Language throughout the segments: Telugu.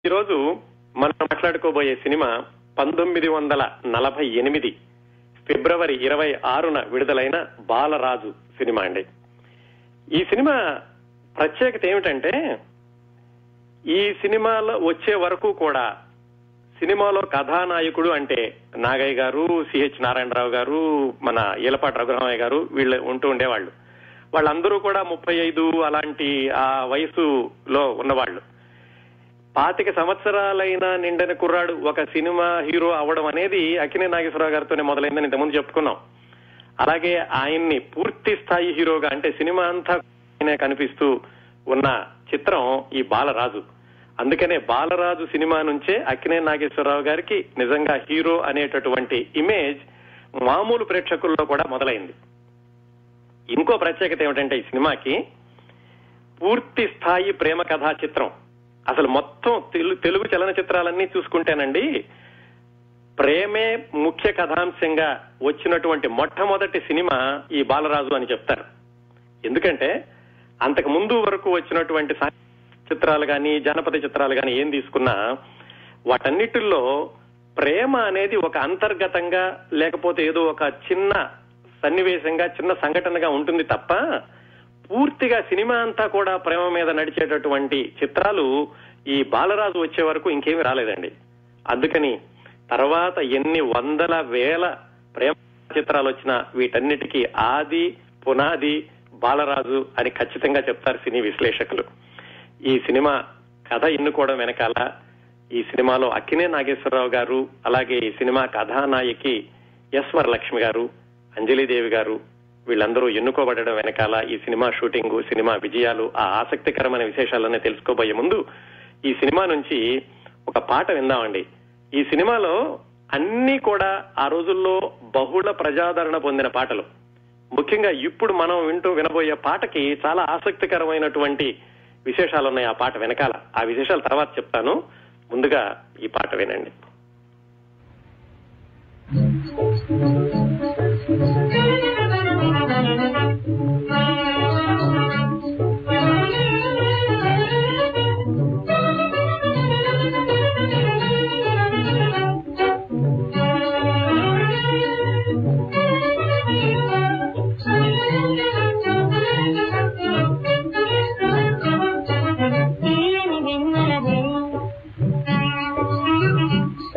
ఈరోజు మనం మాట్లాడుకోబోయే సినిమా పంతొమ్మిది వందల నలభై ఎనిమిది ఫిబ్రవరి ఇరవై ఆరున విడుదలైన బాలరాజు సినిమా అండి ఈ సినిమా ప్రత్యేకత ఏమిటంటే ఈ సినిమాలో వచ్చే వరకు కూడా సినిమాలో కథానాయకుడు అంటే నాగయ్య గారు సిహెచ్ నారాయణరావు గారు మన ఈలపాటి రఘురామయ్య గారు వీళ్ళు ఉంటూ ఉండేవాళ్ళు వాళ్ళందరూ కూడా ముప్పై ఐదు అలాంటి ఆ వయసులో ఉన్నవాళ్ళు పాతిక సంవత్సరాలైన నిండని కుర్రాడు ఒక సినిమా హీరో అవడం అనేది అక్కినే నాగేశ్వరరావు గారితోనే మొదలైందని ఇంతకుముందు చెప్పుకున్నాం అలాగే ఆయన్ని పూర్తి స్థాయి హీరోగా అంటే సినిమా అంతా ఆయనే కనిపిస్తూ ఉన్న చిత్రం ఈ బాలరాజు అందుకనే బాలరాజు సినిమా నుంచే అక్కినే నాగేశ్వరరావు గారికి నిజంగా హీరో అనేటటువంటి ఇమేజ్ మామూలు ప్రేక్షకుల్లో కూడా మొదలైంది ఇంకో ప్రత్యేకత ఏమిటంటే ఈ సినిమాకి పూర్తి స్థాయి ప్రేమ కథా చిత్రం అసలు మొత్తం తెలు- తెలుగు చలనచిత్రాలన్నీ చూసుకుంటేనండి ప్రేమే ముఖ్య కథాంశంగా వచ్చినటువంటి మొట్టమొదటి సినిమా ఈ బాలరాజు అని చెప్తారు ఎందుకంటే అంతకు ముందు వరకు వచ్చినటువంటి సా- చిత్రాలు కానీ జానపద చిత్రాలు కానీ ఏం తీసుకున్నా వాటన్నిటిల్లో ప్రేమ అనేది ఒక అంతర్గతంగా లేకపోతే ఏదో ఒక చిన్న సన్నివేశంగా చిన్న సంఘటనగా ఉంటుంది తప్ప పూర్తిగా సినిమా అంతా కూడా ప్రేమ మీద నడిచేటటువంటి చిత్రాలు ఈ బాలరాజు వచ్చే వరకు ఇంకేమీ రాలేదండి అందుకని తర్వాత ఎన్ని వందల వేల ప్రేమ చిత్రాలు వచ్చినా వీటన్నిటికీ ఆది పునాది బాలరాజు అని ఖచ్చితంగా చెప్తారు సినీ విశ్లేషకులు ఈ సినిమా కథ ఎన్నుకోవడం వెనకాల ఈ సినిమాలో అక్కినే నాగేశ్వరరావు గారు అలాగే ఈ సినిమా కథానాయకి ఎస్ వరలక్ష్మి గారు అంజలిదేవి గారు వీళ్ళందరూ ఎన్నుకోబడడం వెనకాల ఈ సినిమా షూటింగ్ సినిమా విజయాలు ఆ ఆసక్తికరమైన విశేషాలన్నీ తెలుసుకోబోయే ముందు ఈ సినిమా నుంచి ఒక పాట విందామండి ఈ సినిమాలో అన్ని కూడా ఆ రోజుల్లో బహుళ ప్రజాదరణ పొందిన పాటలు ముఖ్యంగా ఇప్పుడు మనం వింటూ వినబోయే పాటకి చాలా ఆసక్తికరమైనటువంటి విశేషాలు ఉన్నాయి ఆ పాట వెనకాల ఆ విశేషాలు తర్వాత చెప్తాను ముందుగా ఈ పాట వినండి తీయని వెన్నెలదే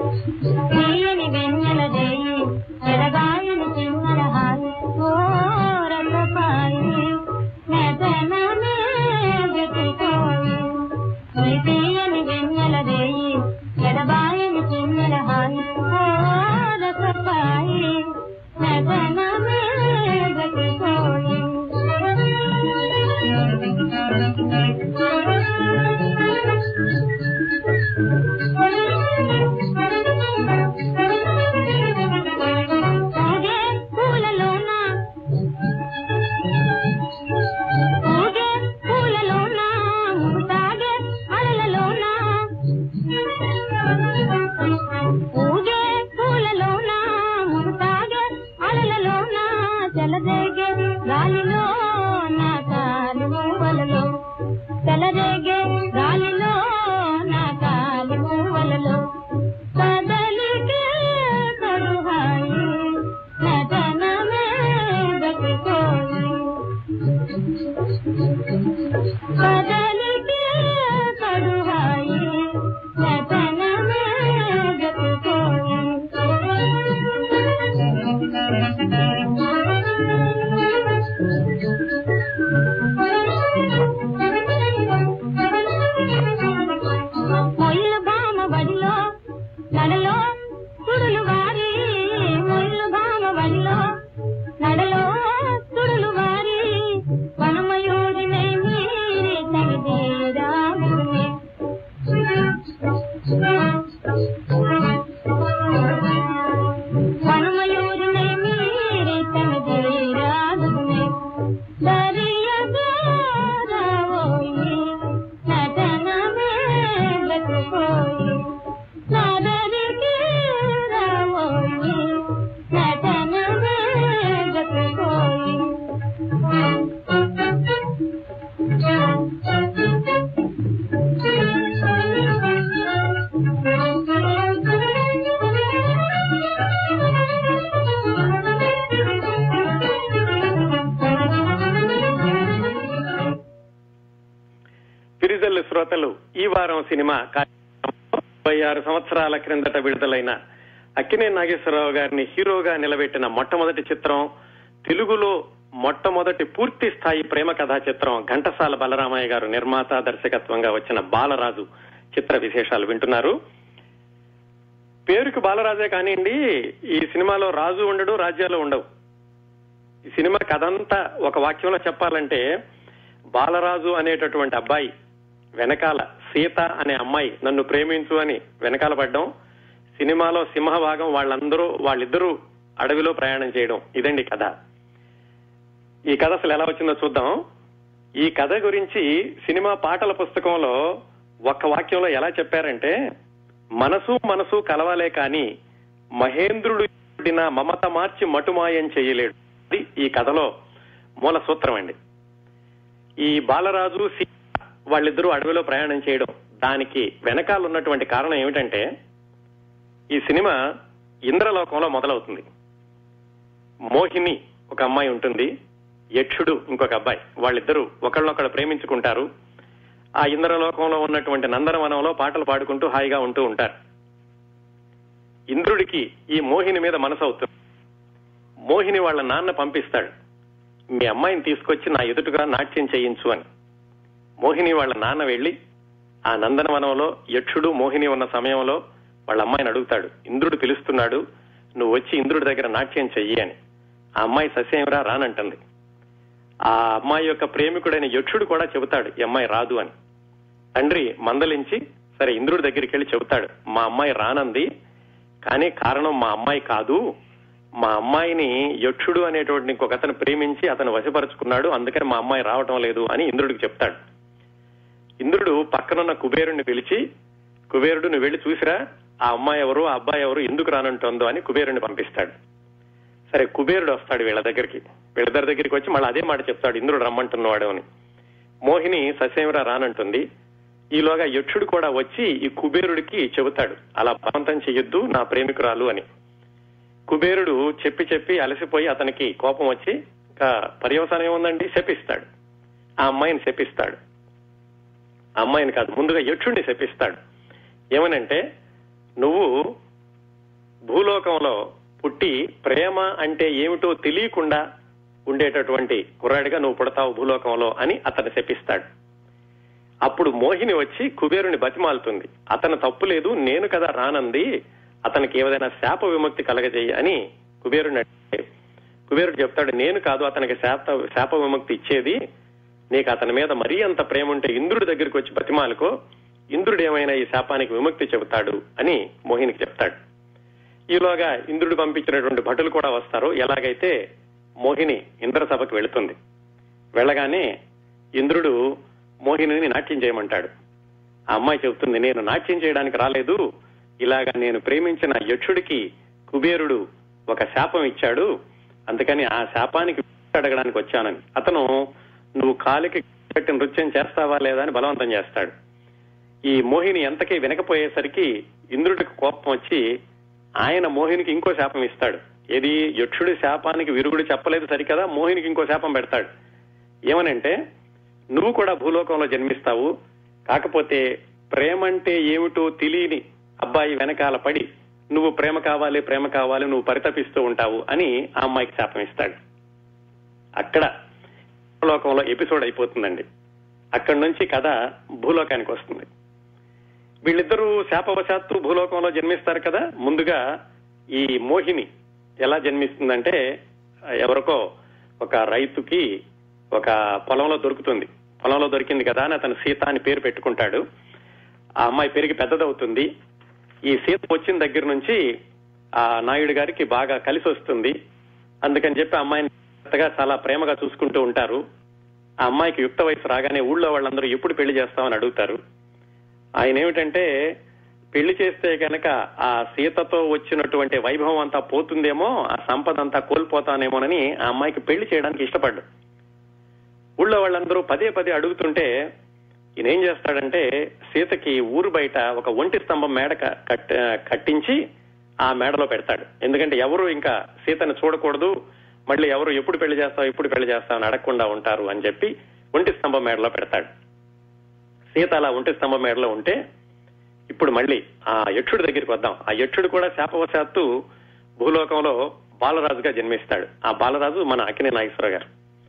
సినిమా ముప్పై ఆరు సంవత్సరాల క్రిందట విడుదలైన అక్కినే నాగేశ్వరరావు గారిని హీరోగా నిలబెట్టిన మొట్టమొదటి చిత్రం తెలుగులో మొట్టమొదటి పూర్తి స్థాయి ప్రేమ కథా చిత్రం ఘంటసాల బలరామయ్య గారు నిర్మాత దర్శకత్వంగా వచ్చిన బాలరాజు చిత్ర విశేషాలు వింటున్నారు పేరుకి బాలరాజే కానివ్వండి ఈ సినిమాలో రాజు ఉండడు రాజ్యాలు ఉండవు ఈ సినిమా కథంతా ఒక వాక్యంలో చెప్పాలంటే బాలరాజు అనేటటువంటి అబ్బాయి వెనకాల సీత అనే అమ్మాయి నన్ను ప్రేమించు అని వెనకాల పడ్డం సినిమాలో సింహభాగం వాళ్ళందరూ వాళ్ళిద్దరూ అడవిలో ప్రయాణం చేయడం ఇదండి కథ ఈ కథ అసలు ఎలా వచ్చిందో చూద్దాం ఈ కథ గురించి సినిమా పాటల పుస్తకంలో ఒక్క వాక్యంలో ఎలా చెప్పారంటే మనసు మనసు కలవాలే కాని మహేంద్రుడు పుట్టిన మమత మార్చి మటుమాయం చేయలేడు ఇది ఈ కథలో మూల సూత్రం అండి ఈ బాలరాజు సీత వాళ్ళిద్దరూ అడవిలో ప్రయాణం చేయడం దానికి వెనకాల ఉన్నటువంటి కారణం ఏమిటంటే ఈ సినిమా ఇంద్రలోకంలో మొదలవుతుంది మోహిని ఒక అమ్మాయి ఉంటుంది యక్షుడు ఇంకొక అబ్బాయి వాళ్ళిద్దరూ ఒకళ్ళనొకళ్ళు ప్రేమించుకుంటారు ఆ ఇంద్రలోకంలో ఉన్నటువంటి నందనవనంలో పాటలు పాడుకుంటూ హాయిగా ఉంటూ ఉంటారు ఇంద్రుడికి ఈ మోహిని మీద మనసు అవుతుంది మోహిని వాళ్ళ నాన్న పంపిస్తాడు మీ అమ్మాయిని తీసుకొచ్చి నా ఎదుటుగా నాట్యం చేయించు అని మోహిని వాళ్ళ నాన్న వెళ్లి ఆ నందనవనంలో యక్షుడు మోహిని ఉన్న సమయంలో వాళ్ళ అమ్మాయిని అడుగుతాడు ఇంద్రుడు పిలుస్తున్నాడు నువ్వు వచ్చి ఇంద్రుడి దగ్గర నాట్యం చెయ్యి అని ఆ అమ్మాయి సస్యంరా రానంటుంది ఆ అమ్మాయి యొక్క ప్రేమికుడైన యక్షుడు కూడా చెబుతాడు ఈ అమ్మాయి రాదు అని తండ్రి మందలించి సరే ఇంద్రుడి దగ్గరికి వెళ్ళి చెబుతాడు మా అమ్మాయి రానంది కానీ కారణం మా అమ్మాయి కాదు మా అమ్మాయిని యక్షుడు అనేటువంటి ఇంకొక అతను ప్రేమించి అతను వశపరుచుకున్నాడు అందుకని మా అమ్మాయి రావటం లేదు అని ఇంద్రుడికి చెప్తాడు ఇంద్రుడు పక్కనున్న కుబేరుణ్ణి పిలిచి కుబేరుడు నువ్వు వెళ్ళి చూసిరా ఆ అమ్మాయి ఎవరు ఆ అబ్బాయి ఎవరు ఎందుకు రానంటుందో అని కుబేరుణ్ణి పంపిస్తాడు సరే కుబేరుడు వస్తాడు వీళ్ళ దగ్గరికి వీళ్ళిద్దరి దగ్గరికి వచ్చి మళ్ళీ అదే మాట చెప్తాడు ఇంద్రుడు రమ్మంటున్నవాడు అని మోహిని ససేమిరా రానంటుంది ఈలోగా యక్షుడు కూడా వచ్చి ఈ కుబేరుడికి చెబుతాడు అలా బలవంతం చెయ్యొద్దు నా ప్రేమికురాలు అని కుబేరుడు చెప్పి చెప్పి అలసిపోయి అతనికి కోపం వచ్చి ఇంకా పర్యవసానం ఏముందండి శపిస్తాడు ఆ అమ్మాయిని శపిస్తాడు ఆ అమ్మాయిని కాదు ముందుగా యక్షుడిని శపిస్తాడు ఏమనంటే నువ్వు భూలోకంలో పుట్టి ప్రేమ అంటే ఏమిటో తెలియకుండా ఉండేటటువంటి కుర్రాడిగా నువ్వు పుడతావు భూలోకంలో అని అతను శపిస్తాడు అప్పుడు మోహిని వచ్చి కుబేరుని బతిమాలుతుంది అతను తప్పు లేదు నేను కదా రానంది అతనికి ఏదైనా శాప విముక్తి కలగజేయి అని కుబేరుని అడిగితే కుబేరుడు చెప్తాడు నేను కాదు అతనికి శాప శాప విముక్తి ఇచ్చేది నీకు అతని మీద మరీ అంత ప్రేమ ఉంటే ఇంద్రుడి దగ్గరికి వచ్చి బతిమాలుకో ఇంద్రుడు ఏమైనా ఈ శాపానికి విముక్తి చెబుతాడు అని మోహినికి చెప్తాడు ఈలోగా ఇంద్రుడు పంపించినటువంటి భటులు కూడా వస్తారు ఎలాగైతే మోహిని ఇంద్రసభకు వెళుతుంది వెళ్ళగానే ఇంద్రుడు మోహిని నాట్యం చేయమంటాడు ఆ అమ్మాయి చెబుతుంది నేను నాట్యం చేయడానికి రాలేదు ఇలాగా నేను ప్రేమించిన యక్షుడికి కుబేరుడు ఒక శాపం ఇచ్చాడు అందుకని ఆ శాపానికి అడగడానికి వచ్చానని అతను నువ్వు కాలికి పెట్టి నృత్యం చేస్తావా లేదా అని బలవంతం చేస్తాడు ఈ మోహిని ఎంతకీ వినకపోయేసరికి ఇంద్రుడికి కోపం వచ్చి ఆయన మోహినికి ఇంకో శాపం ఇస్తాడు ఏది యక్షుడి శాపానికి విరుగుడు చెప్పలేదు సరికదా మోహినికి ఇంకో శాపం పెడతాడు ఏమనంటే నువ్వు కూడా భూలోకంలో జన్మిస్తావు కాకపోతే ప్రేమంటే ఏమిటో తెలియని అబ్బాయి వెనకాల పడి నువ్వు ప్రేమ కావాలి ప్రేమ కావాలి నువ్వు పరితపిస్తూ ఉంటావు అని ఆ అమ్మాయికి శాపం ఇస్తాడు అక్కడ భూలోకంలో ఎపిసోడ్ అయిపోతుందండి అక్కడి నుంచి కథ భూలోకానికి వస్తుంది వీళ్ళిద్దరూ శాపవశాత్తు భూలోకంలో జన్మిస్తారు కదా ముందుగా ఈ మోహిని ఎలా జన్మిస్తుందంటే ఎవరికో ఒక రైతుకి ఒక పొలంలో దొరుకుతుంది పొలంలో దొరికింది కదా అని అతను సీత అని పేరు పెట్టుకుంటాడు ఆ అమ్మాయి పెరిగి పెద్దదవుతుంది ఈ సీత వచ్చిన దగ్గర నుంచి ఆ నాయుడు గారికి బాగా కలిసి వస్తుంది అందుకని చెప్పి అమ్మాయిని కొత్తగా చాలా ప్రేమగా చూసుకుంటూ ఉంటారు ఆ అమ్మాయికి యుక్త వయసు రాగానే ఊళ్ళో వాళ్ళందరూ ఎప్పుడు పెళ్లి చేస్తామని అడుగుతారు ఆయన ఏమిటంటే పెళ్లి చేస్తే కనుక ఆ సీతతో వచ్చినటువంటి వైభవం అంతా పోతుందేమో ఆ సంపద అంతా కోల్పోతానేమోనని ఆ అమ్మాయికి పెళ్లి చేయడానికి ఇష్టపడ్డు ఊళ్ళో వాళ్ళందరూ పదే పదే అడుగుతుంటే ఈయన ఏం చేస్తాడంటే సీతకి ఊరు బయట ఒక ఒంటి స్తంభం మేడ క- కట్ కట్టించి ఆ మేడలో పెడతాడు ఎందుకంటే ఎవరు ఇంకా సీతను చూడకూడదు మళ్ళీ ఎవరు ఎప్పుడు పెళ్లి చేస్తావు ఎప్పుడు పెళ్లి చేస్తావు అని అడగకుండా ఉంటారు అని చెప్పి ఒంటి స్తంభం మేడలో పెడతాడు సీత అలా ఉంటే స్తంభం మేడలో ఉంటే ఇప్పుడు మళ్ళీ ఆ యక్షుడి దగ్గరికి వద్దాం ఆ యక్షుడు కూడా శాపవశాత్తు భూలోకంలో బాలరాజుగా జన్మిస్తాడు ఆ బాలరాజు మన అకినే నాగేశ్వర గారు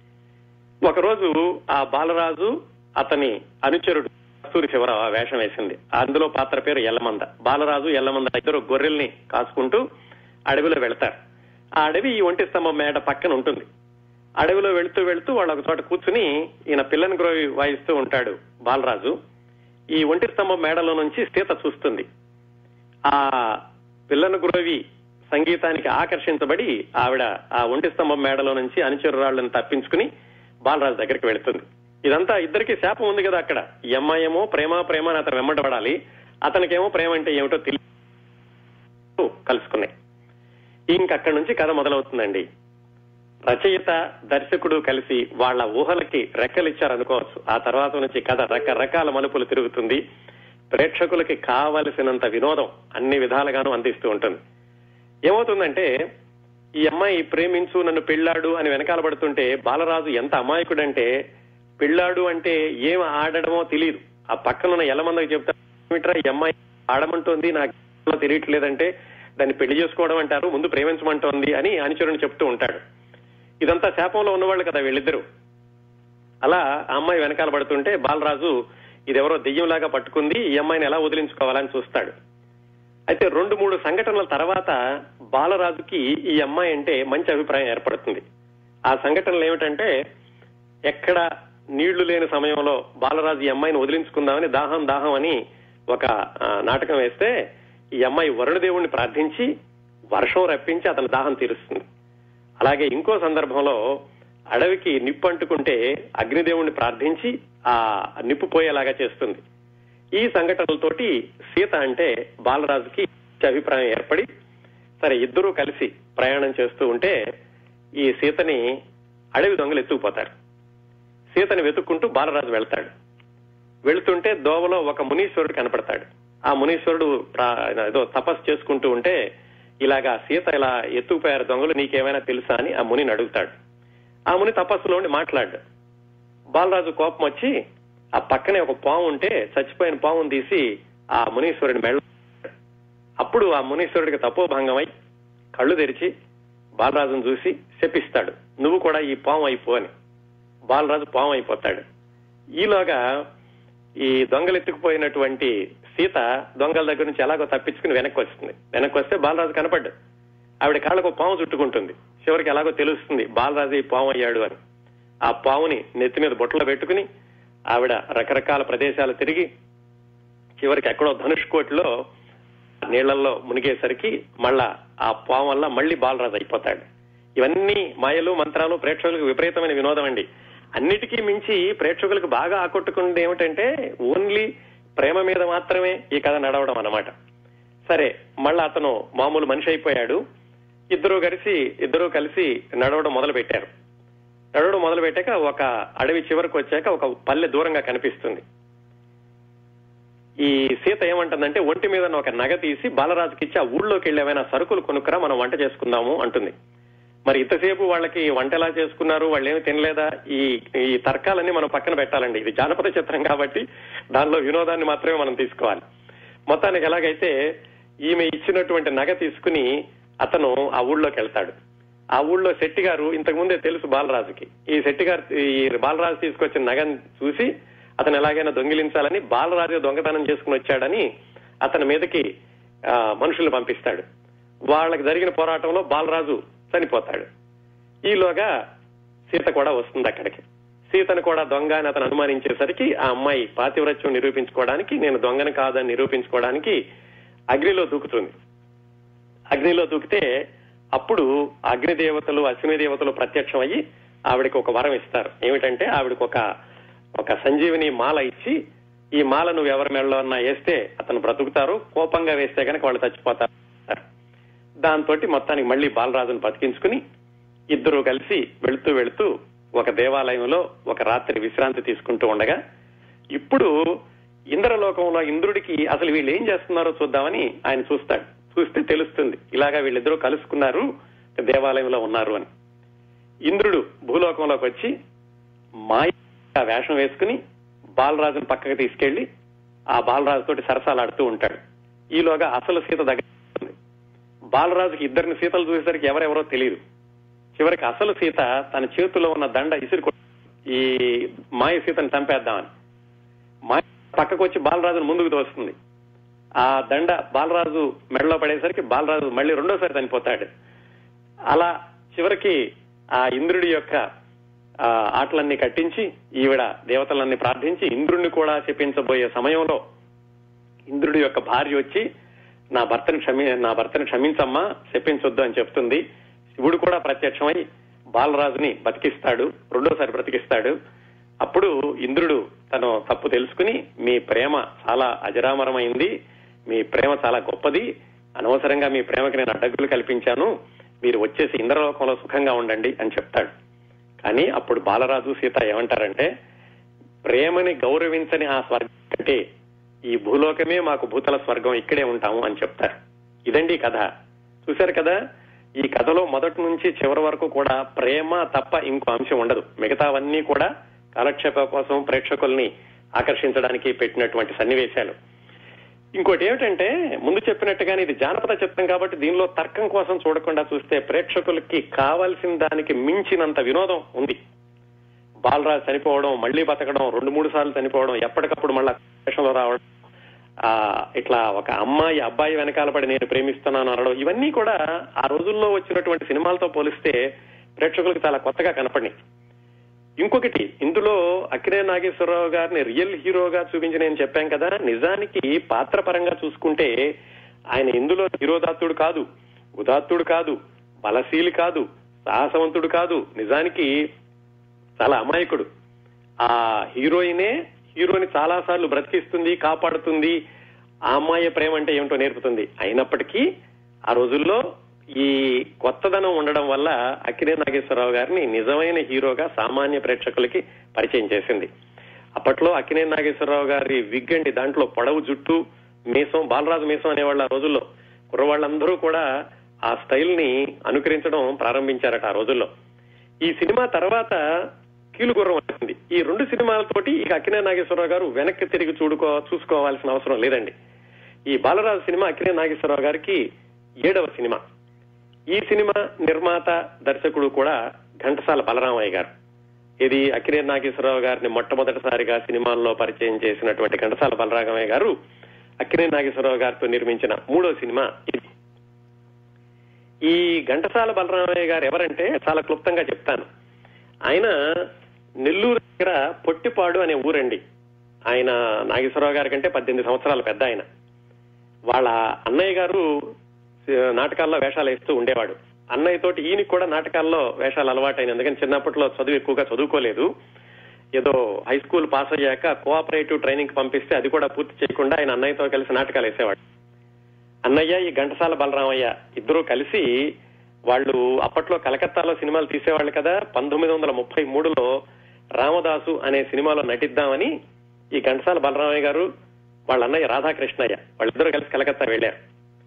ఒకరోజు ఆ బాలరాజు అతని అనుచరుడు కస్తూరి శివర వేషం వేసింది అందులో పాత్ర పేరు ఎల్లమంద బాలరాజు ఎల్లమంద ఇద్దరు గొర్రెల్ని కాసుకుంటూ అడవిలో వెళ్తారు ఆ అడవి ఈ ఒంటి స్తంభం మేడ పక్కన ఉంటుంది అడవిలో వెళుతూ వెళుతూ వాళ్ళు ఒక చోట కూర్చుని ఈయన పిల్లని గ్రోవి వాయిస్తూ ఉంటాడు బాలరాజు ఈ ఒంటి స్తంభం మేడలో నుంచి సీత చూస్తుంది ఆ పిల్లను గురవి సంగీతానికి ఆకర్షించబడి ఆవిడ ఆ ఒంటి స్తంభం మేడలో నుంచి అనుచరురాళ్లను తప్పించుకుని బాలరాజు దగ్గరికి వెళుతుంది ఇదంతా ఇద్దరికి శాపం ఉంది కదా అక్కడ ఈ అమ్మాయేమో ప్రేమ ప్రేమ అని అతను వెంబడబడాలి అతనికేమో ప్రేమ అంటే ఏమిటో తెలియదు కలుసుకున్నాయి ఇంకక్కడి నుంచి కథ మొదలవుతుందండి రచయిత దర్శకుడు కలిసి వాళ్ళ ఊహలకి రెక్కలిచ్చారనుకోవచ్చు ఆ తర్వాత నుంచి కథ రకరకాల మలుపులు తిరుగుతుంది ప్రేక్షకులకి కావలసినంత వినోదం అన్ని విధాలుగాను అందిస్తూ ఉంటుంది ఏమవుతుందంటే ఈ అమ్మాయి ప్రేమించు నన్ను పెళ్ళాడు అని వెనకాల పడుతుంటే బాలరాజు ఎంత అమాయకుడంటే పెళ్ళాడు అంటే ఏం ఆడడమో తెలియదు ఆ పక్కనున్న ఎల్లమందకి చెప్తా "ఏమిట్రా ఈ అమ్మాయి ఆడమంటోంది నాకు తెలియట్లేదంటే దాన్ని పెళ్లి చేసుకోవడం అంటారు ముందు ప్రేమించమంటోంది అని అనుచరుని చెప్తూ ఉంటాడు ఇదంతా శాపంలో ఉన్నవాళ్ళు కదా వీళ్ళిద్దరూ అలా ఆ అమ్మాయి వెనకాల పడుతుంటే బాలరాజు ఇదెవరో దెయ్యంలాగా పట్టుకుంది ఈ అమ్మాయిని ఎలా వదిలించుకోవాలని చూస్తాడు అయితే రెండు మూడు సంఘటనల తర్వాత బాలరాజుకి ఈ అమ్మాయి అంటే మంచి అభిప్రాయం ఏర్పడుతుంది ఆ సంఘటనలు ఏమిటంటే ఎక్కడ నీళ్లు లేని సమయంలో బాలరాజు ఈ అమ్మాయిని వదిలించుకుందామని దాహం దాహం అని ఒక ఆ, నాటకం వేస్తే ఈ అమ్మాయి వరుణదేవుణ్ణి ప్రార్థించి వర్షం రప్పించి అతని దాహం తీరుస్తుంది అలాగే ఇంకో సందర్భంలో అడవికి నిప్పు అంటుకుంటే అగ్నిదేవుణ్ణి ప్రార్థించి ఆ నిప్పు పోయేలాగా చేస్తుంది ఈ సంఘటనలతోటి సీత అంటే బాలరాజుకి మంచి అభిప్రాయం ఏర్పడి సరే ఇద్దరూ కలిసి ప్రయాణం చేస్తూ ఉంటే ఈ సీతని అడవి దొంగలు ఎత్తుకుపోతారు సీతని వెతుక్కుంటూ బాలరాజు వెళ్తాడు వెళ్తుంటే దోవలో ఒక మునీశ్వరుడు కనపడతాడు ఆ మునీశ్వరుడు ప్రా- ఏదో తపస్సు చేసుకుంటూ ఉంటే ఇలాగా సీత ఇలా ఎత్తుకుపోయారు దొంగలు నీకేమైనా తెలుసా అని ఆ మునిని అడుగుతాడు ఆ ముని తపస్సులో ఉండి మాట్లాడు బాలరాజు కోపం వచ్చి ఆ పక్కనే ఒక పాము ఉంటే చచ్చిపోయిన పాముని తీసి ఆ మునీశ్వరుడి మెళ్ళ అప్పుడు ఆ మునీశ్వరుడికి తపోభంగమై కళ్ళు తెరిచి బాలరాజును చూసి శపిస్తాడు నువ్వు కూడా ఈ పాము అయిపో అని బాలరాజు పాము అయిపోతాడు ఈలోగా ఈ దొంగలు ఎత్తుకుపోయినటువంటి సీత దొంగల దగ్గర నుంచి ఎలాగో తప్పించుకుని వెనక్కి వస్తుంది వెనక్కి వస్తే బాలరాజు కనపడ్డు ఆవిడ కాళ్ళకు పాము చుట్టుకుంటుంది చివరికి ఎలాగో తెలుస్తుంది బాలరాజు ఈ పాము అయ్యాడు అని ఆ పాముని నెత్తి మీద బొట్టలో పెట్టుకుని ఆవిడ రకరకాల ప్రదేశాలు తిరిగి చివరికి ఎక్కడో ధనుష్కోటిలో నీళ్లలో మునిగేసరికి మళ్ళా ఆ పాము వల్ల మళ్ళీ బాలరాజు అయిపోతాడు ఇవన్నీ మాయలు మంత్రాలు ప్రేక్షకులకు విపరీతమైన వినోదం అండి అన్నిటికీ మించి ప్రేక్షకులకు బాగా ఆకట్టుకున్నది ఏమిటంటే ఓన్లీ ప్రేమ మీద మాత్రమే ఈ కథ నడవడం అన్నమాట సరే మళ్ళా అతను మామూలు మనిషి అయిపోయాడు ఇద్దరు కలిసి ఇద్దరు కలిసి నడవడం మొదలు పెట్టారు నడవడం మొదలు పెట్టాక ఒక అడవి చివరకు వచ్చాక ఒక పల్లె దూరంగా కనిపిస్తుంది ఈ సీత ఏమంటుందంటే ఒంటి మీద ఒక నగ తీసి బాలరాజుకి ఇచ్చి ఆ ఊళ్ళోకి వెళ్ళి ఏమైనా సరుకులు కొనుక్కరా మనం వంట చేసుకుందాము అంటుంది మరి ఇంతసేపు వాళ్ళకి వంట ఎలా చేసుకున్నారు వాళ్ళు ఏమి తినలేదా ఈ ఈ తర్కాలన్నీ మనం పక్కన పెట్టాలండి ఇది జానపద చిత్రం కాబట్టి దానిలో వినోదాన్ని మాత్రమే మనం తీసుకోవాలి మొత్తానికి ఎలాగైతే ఈమె ఇచ్చినటువంటి నగ తీసుకుని అతను ఆ ఊళ్ళోకి వెళ్తాడు ఆ ఊళ్ళో శెట్టి గారు ఇంతకు ముందే తెలుసు బాలరాజుకి ఈ శెట్టి గారు ఈ బాలరాజు తీసుకొచ్చిన నగని చూసి అతను ఎలాగైనా దొంగిలించాలని బాలరాజు దొంగతనం చేసుకుని వచ్చాడని అతని మీదకి ఆ, మనుషుల్ని పంపిస్తాడు వాళ్ళకి జరిగిన పోరాటంలో బాలరాజు చనిపోతాడు ఈలోగా సీత కూడా వస్తుంది అక్కడికి సీతను కూడా దొంగ అని అతను అనుమానించేసరికి ఆ అమ్మాయి పాతివ్రత్యం నిరూపించుకోవడానికి నేను దొంగని కాదని నిరూపించుకోవడానికి అగ్నిలో దూకుతుంది అగ్నిలో దూకితే అప్పుడు అగ్ని దేవతలు అశ్విని దేవతలు ప్రత్యక్షం అయ్యి ఆవిడకి ఒక వరం ఇస్తారు ఏమిటంటే ఆవిడకి ఒక ఒక సంజీవిని మాల ఇచ్చి ఈ మాల నువ్వు ఎవరి మెడలో అన్నా వేస్తే అతను బ్రతుకుతారు కోపంగా వేస్తే కనుక వాళ్ళు చచ్చిపోతారు దాంతో మొత్తానికి మళ్ళీ బాలరాజును బతికించుకుని ఇద్దరు కలిసి వెళుతూ వెళుతూ ఒక దేవాలయంలో ఒక రాత్రి విశ్రాంతి తీసుకుంటూ ఉండగా ఇప్పుడు ఇంద్రలోకంలో ఇంద్రుడికి అసలు వీళ్ళు ఏం చేస్తున్నారో చూద్దామని ఆయన చూస్తాడు చూస్తే తెలుస్తుంది ఇలాగా వీళ్ళిద్దరూ కలుసుకున్నారు దేవాలయంలో ఉన్నారు అని ఇంద్రుడు భూలోకంలోకి వచ్చి మాయ వేషం వేసుకుని బాలరాజుని పక్కకి తీసుకెళ్లి ఆ బాలరాజు తోటి సరసాలాడుతూ ఉంటాడు ఈలోగా అసలు సీత దగ్గర ఉంటుంది. బాలరాజుకి ఇద్దరిని సీతలు చూసేసరికి ఎవరెవరో తెలియదు చివరికి అసలు సీత తన చేతిలో ఉన్న దండ ఇసిరి కొట్టి ఈ మాయ సీతను చంపేద్దామని మాయ పక్కకు వచ్చి బాలరాజును ముందుకు తోస్తుంది ఆ దండ బాలరాజు మెడలో పడేసరికి బాలరాజు మళ్ళీ రెండోసారి చనిపోతాడు అలా చివరికి ఆ ఇంద్రుడి యొక్క ఆ ఆటలన్నీ కట్టించి ఈవిడ దేవతలన్నీ ప్రార్థించి ఇంద్రుడిని కూడా చెప్పించబోయే సమయంలో ఇంద్రుడి యొక్క భార్య వచ్చి నా భర్తను క్షమి నా భర్తను క్షమించమ్మా చెప్పించొద్దు అని చెప్తుంది శివుడు కూడా ప్రత్యక్షమై బాలరాజుని బతికిస్తాడు రెండోసారి బ్రతికిస్తాడు అప్పుడు ఇంద్రుడు తను తప్పు తెలుసుకుని మీ ప్రేమ చాలా అజరామరమైంది మీ ప్రేమ చాలా గొప్పది అనవసరంగా మీ ప్రేమకి నేను అడ్డగులు కల్పించాను మీరు వచ్చేసి ఇంద్రలోకంలో సుఖంగా ఉండండి అని చెప్తాడు కానీ అప్పుడు బాలరాజు సీత ఏమంటారంటే ప్రేమని గౌరవించని ఆ స్వర్గం కంటే ఈ భూలోకమే మాకు భూతల స్వర్గం ఇక్కడే ఉంటాము అని చెప్తారు ఇదండి కథ చూశారు కదా ఈ కథలో మొదటి నుంచి చివరి వరకు కూడా ప్రేమ తప్ప ఇంకో అంశం ఉండదు మిగతావన్నీ కూడా కాలక్షేప కోసం ప్రేక్షకుల్ని ఆకర్షించడానికి పెట్టినటువంటి సన్నివేశాలు ఇంకోటి ఏమిటంటే ముందు చెప్పినట్టుగానే ఇది జానపద చిత్రం కాబట్టి దీనిలో తర్కం కోసం చూడకుండా చూస్తే ప్రేక్షకులకి కావాల్సిన దానికి మించినంత వినోదం ఉంది బాలరాజు చనిపోవడం మళ్లీ బతకడం రెండు మూడు సార్లు చనిపోవడం ఎప్పటికప్పుడు మళ్ళా వేషంలో రావడం ఆ ఇట్లా ఒక అమ్మాయి అబ్బాయి వెనకాల పడి నేను ప్రేమిస్తున్నాను అనడం ఇవన్నీ కూడా ఆ రోజుల్లో వచ్చినటువంటి సినిమాలతో పోలిస్తే ప్రేక్షకులకు చాలా కొత్తగా కనపడినాయి ఇంకొకటి ఇందులో అక్కినే నాగేశ్వరరావు గారిని రియల్ హీరోగా చూపించి నేను చెప్పాను కదా నిజానికి పాత్ర పరంగా చూసుకుంటే ఆయన ఇందులో హీరోదాత్తుడు కాదు ఉదాత్తుడు కాదు బలశీలి కాదు సాహసవంతుడు కాదు నిజానికి చాలా అమాయకుడు ఆ హీరోయినే హీరోని చాలా సార్లు బ్రతికిస్తుంది కాపాడుతుంది ఆ అమ్మాయి ప్రేమ అంటే ఏమిటో నేర్పుతుంది అయినప్పటికీ ఆ రోజుల్లో ఈ కొత్తదనం ఉండడం వల్ల అక్కినే నాగేశ్వరరావు గారిని నిజమైన హీరోగా సామాన్య ప్రేక్షకులకి పరిచయం చేసింది అప్పట్లో అక్కినే నాగేశ్వరరావు గారి విగ్ అండి దాంట్లో పొడవు జుట్టు మీసం బాలరాజు మీసం అనేవాళ్ళు ఆ రోజుల్లో కుర్రవాళ్ళందరూ కూడా ఆ స్టైల్ ని అనుకరించడం ప్రారంభించారట ఆ రోజుల్లో ఈ సినిమా తర్వాత కీలుగుర్రం వచ్చింది ఈ రెండు సినిమాలతోటి ఇక అక్కినే నాగేశ్వరరావు గారు వెనక్కి తిరిగి చూడుకో చూసుకోవాల్సిన అవసరం లేదండి ఈ బాలరాజు సినిమా అక్కినే నాగేశ్వరరావు గారికి ఏడవ సినిమా ఈ సినిమా నిర్మాత దర్శకుడు కూడా ఘంటసాల బలరామయ్య గారు ఇది అక్కినే నాగేశ్వరరావు గారిని మొట్టమొదటిసారిగా సినిమాల్లో పరిచయం చేసినటువంటి ఘంటసాల బలరామయ్య గారు అక్కినే నాగేశ్వరరావు గారితో నిర్మించిన మూడో సినిమా ఇది ఈ ఘంటసాల బలరామయ్య గారు ఎవరంటే చాలా క్లుప్తంగా చెప్తాను ఆయన నెల్లూరు దగ్గర పొట్టిపాడు అనే ఊరండి ఆయన నాగేశ్వరరావు గారి కంటే పద్దెనిమిది సంవత్సరాల పెద్ద ఆయన వాళ్ళ అన్నయ్య గారు ఆ, నాటకాల్లో వేషాలు వేస్తూ ఉండేవాడు అన్నయ్య తోటి ఈయనకి కూడా నాటకాల్లో వేషాలు అలవాటైన ఎందుకని చిన్నప్పట్లో చదువు ఎక్కువగా చదువుకోలేదు ఏదో హై స్కూల్ పాస్ అయ్యాక కోఆపరేటివ్ ట్రైనింగ్ పంపిస్తే అది కూడా పూర్తి చేయకుండా ఆయన అన్నయ్యతో కలిసి నాటకాలు వేసేవాడు అన్నయ్య ఈ ఘంటసాల బలరామయ్య ఇద్దరూ కలిసి వాళ్ళు అప్పట్లో కలకత్తాలో సినిమాలు తీసేవాళ్ళు కదా పంతొమ్మిది వందల ముప్పై మూడులో రామదాసు అనే సినిమాలో నటిద్దామని ఈ ఘంటసాల బలరామయ్య గారు వాళ్ళ అన్నయ్య రాధాకృష్ణయ్య వాళ్ళిద్దరూ కలిసి కలకత్తా వెళ్ళారు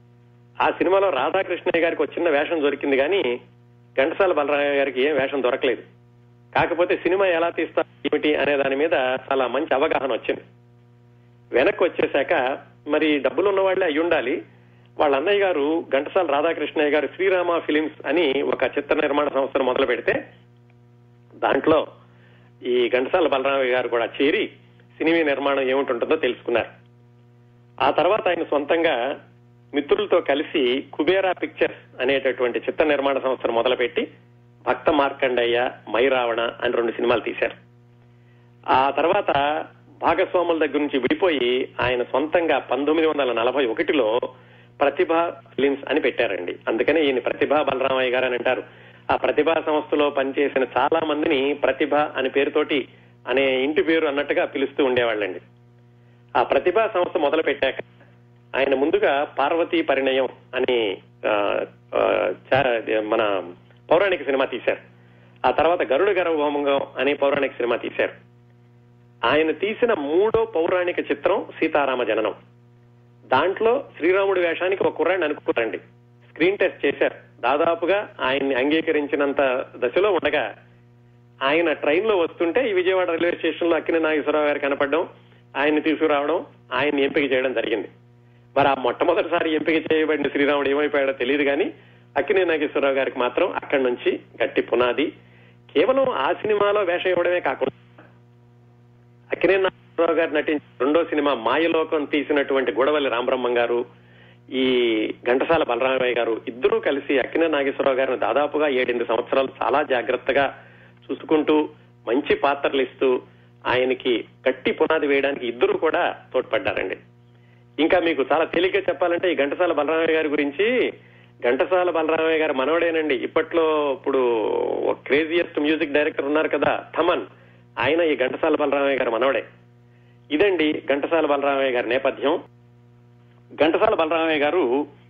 ఆ సినిమాలో రాధాకృష్ణయ్య గారికి ఒక చిన్న వేషం దొరికింది కానీ ఘంటసాల బలరామయ్య గారికి ఏం వేషం దొరకలేదు కాకపోతే సినిమా ఎలా తీస్తా ఏమిటి అనే దాని మీద చాలా మంచి అవగాహన వచ్చింది వెనక్కి వచ్చేశాక మరి డబ్బులు ఉన్న వాళ్ళే అయి ఉండాలి వాళ్ళ అన్నయ్య గారు ఘంటసాల రాధాకృష్ణయ్య గారు శ్రీరామ ఫిలిమ్స్ అని ఒక చిత్ర నిర్మాణ సంస్థను మొదలు పెడితే దాంట్లో ఈ ఘంటసాల బలరామయ్య గారు కూడా చేరి సినిమా నిర్మాణం ఏమిటి తెలుసుకున్నారు ఆ తర్వాత ఆయన సొంతంగా మిత్రులతో కలిసి కుబేరా పిక్చర్స్ అనేటటువంటి చిత్ర నిర్మాణ సంస్థను మొదలుపెట్టి భక్త మార్కండయ్య మై రావణ అని రెండు సినిమాలు తీశారు ఆ తర్వాత భాగస్వాముల దగ్గర నుంచి విడిపోయి ఆయన సొంతంగా పంతొమ్మిది వందల నలభై ఒకటిలో ప్రతిభ ఫిలిమ్స్ అని పెట్టారండి అందుకనే ఈయన ప్రతిభ బలరామయ్య గారు అని అంటారు ఆ ప్రతిభా సంస్థలో పనిచేసిన చాలా మందిని ప్రతిభ అనే పేరుతోటి అనే ఇంటి పేరు అన్నట్టుగా పిలుస్తూ ఉండేవాళ్ళండి ఆ ప్రతిభా సంస్థ మొదలు పెట్టాక ఆయన ముందుగా పార్వతీ పరిణయం అని ఆ, ఆ, చా- మన పౌరాణిక సినిమా తీశారు ఆ తర్వాత గరుడ గర్వభంగం అనే పౌరాణిక సినిమా తీశారు ఆయన తీసిన మూడో పౌరాణిక చిత్రం సీతారామ జననం దాంట్లో శ్రీరాముడి వేషానికి ఒక కుర్రాడిని అనుకున్నారండి స్క్రీన్ టెస్ట్ చేశారు దాదాపుగా ఆయన్ని అంగీకరించినంత దశలో ఉండగా ఆయన ట్రైన్ లో వస్తుంటే ఈ విజయవాడ రైల్వే స్టేషన్ లో అక్కినే నాగేశ్వరరావు గారు కనపడడం ఆయన్ని తీసుకురావడం ఆయన్ని ఎంపిక చేయడం జరిగింది మరి ఆ మొట్టమొదటిసారి ఎంపిక చేయబడిన శ్రీరాముడు ఏమైపోయాడో తెలియదు కానీ అక్కినే నాగేశ్వరరావు గారికి మాత్రం అక్కడి నుంచి గట్టి పునాది కేవలం ఆ సినిమాలో వేషం ఇవ్వడమే కాకుండా అక్కినే నాగేశ్వరరావు గారు నటించిన రెండో సినిమా మాయలోకం తీసినటువంటి గూడవల్లి రామబ్రహ్మం గారు ఈ ఘంటసాల బలరామయ్య గారు ఇద్దరూ కలిసి అక్కినే నాగేశ్వరరావు గారిని దాదాపుగా ఏడెనిమిది సంవత్సరాలు చాలా జాగ్రత్తగా చూసుకుంటూ మంచి పాత్రలు ఇస్తూ ఆయనకి గట్టి పునాది వేయడానికి ఇద్దరు కూడా తోడ్పడ్డారండి ఇంకా మీకు చాలా తేలిగ్గా చెప్పాలంటే ఈ ఘంటసాల బలరామయ్య గారి గురించి ఘంటసాల బలరామయ్య గారి మనవడేనండి ఇప్పట్లో ఇప్పుడు క్రేజియస్ట్ మ్యూజిక్ డైరెక్టర్ ఉన్నారు కదా థమన్ ఆయన ఈ ఘంటసాల బలరామయ్య గారి మనవడే ఇదండి ఘంటసాల బలరామయ్య గారి నేపథ్యం ఘంటసాల బలరామయ్య గారు